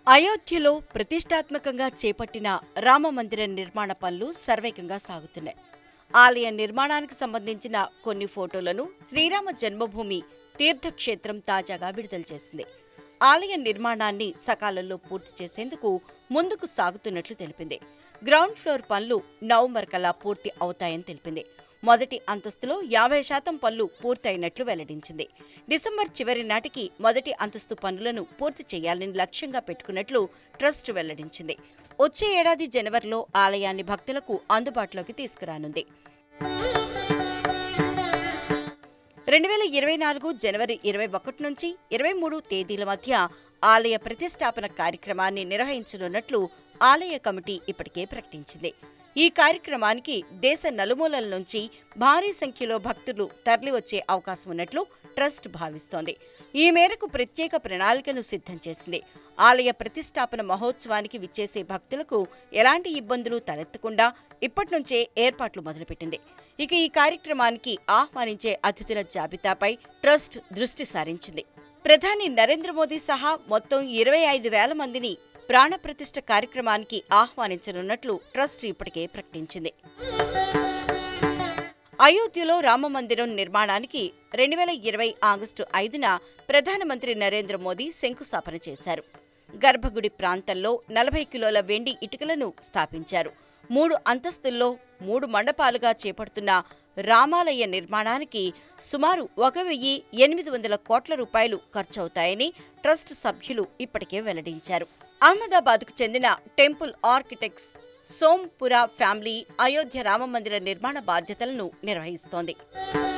అయోధ్యలో ప్రతిష్టాత్మకంగా చేపట్టిన రామమందిర నిర్మాణ పనులు సర్వేగంగా సాగుతున్నాయి ఆలయ నిర్మాణానికి సంబంధించిన కొన్ని ఫోటోలను శ్రీరామ జన్మభూమి తీర్థక్షేత్రం తాజాగా విడుదల చేసింది ఆలయ నిర్మాణాన్ని సకాలంలో పూర్తి చేసేందుకు ముందుకు సాగుతున్నట్లు తెలిపింది గ్రౌండ్ ఫ్లోర్ పనులు నవంబర్ కల్లా పూర్తి అవుతాయని తెలిపింది మొదటి అంతస్తులో యాభై శాతం పనులు పూర్తయినట్లు వెల్లడించింది డిసెంబర్ చివరి నాటికి మొదటి అంతస్తు పనులను పూర్తి చేయాలని లక్ష్యంగా పెట్టుకున్నట్లు ట్రస్ట్ వెల్లడించింది వచ్చే ఏడాది జనవరిలో ఆలయాన్ని భక్తులకు అందుబాటులోకి తీసుకురానుంది రెండు వేల ఇరవై నాలుగు జనవరి ఇరవై ఒకటి నుంచి ఇరవై మూడు తేదీల మధ్య ఆలయ ప్రతిష్టాపన కార్యక్రమాన్ని నిర్వహించనున్నట్లు ఆలయ కమిటీ ఇప్పటికే ప్రకటించింది ఈ కార్యక్రమానికి దేశ నలుమూలల నుంచి భారీ సంఖ్యలో భక్తులు తరలివచ్చే అవకాశం ఉన్నట్లు ట్రస్ట్ భావిస్తోంది ఈ మేరకు ప్రత్యేక ప్రణాళికను సిద్ధం చేసింది ఆలయ ప్రతిష్టాపన మహోత్సవానికి విచ్చేసే భక్తులకు ఎలాంటి ఇబ్బందులు తలెత్తకుండా ఇప్పటి నుంచే ఏర్పాట్లు మొదలుపెట్టింది ఇక ఈ కార్యక్రమానికి ఆహ్వానించే అతిథుల జాబితాపై ట్రస్ట్ దృష్టి సారించింది ప్రధాని నరేంద్ర మోదీ సహా మొత్తం ఇరవై ఐదు వేల మందిని ప్రాణప్రతిష్ఠ కార్యక్రమానికి ఆహ్వానించనున్నట్లు ట్రస్ట్ ఇప్పటికే ప్రకటించింది అయోధ్యలో రామమందిరం నిర్మాణానికి రెండు వేల ఇరవై ఆగస్టు ఐదున ప్రధానమంత్రి నరేంద్ర మోదీ శంకుస్థాపన చేశారు గర్భగుడి ప్రాంతంలో నలభై కిలోల వెండి ఇటుకలను స్థాపించారు మూడు అంతస్తుల్లో మూడు మండపాలుగా చేపడుతున్న రామాలయ నిర్మాణానికి సుమారు ఒక వెయ్యి ఎనిమిది వందల కోట్ల రూపాయలు ఖర్చవుతాయని ట్రస్ట్ సభ్యులు ఇప్పటికే వెల్లడించారు అహ్మదాబాద్కు చెందిన temple architects Sompura family Ayodhya రామమందిర నిర్మాణ బాధ్యతలను నిర్వహిస్తోంది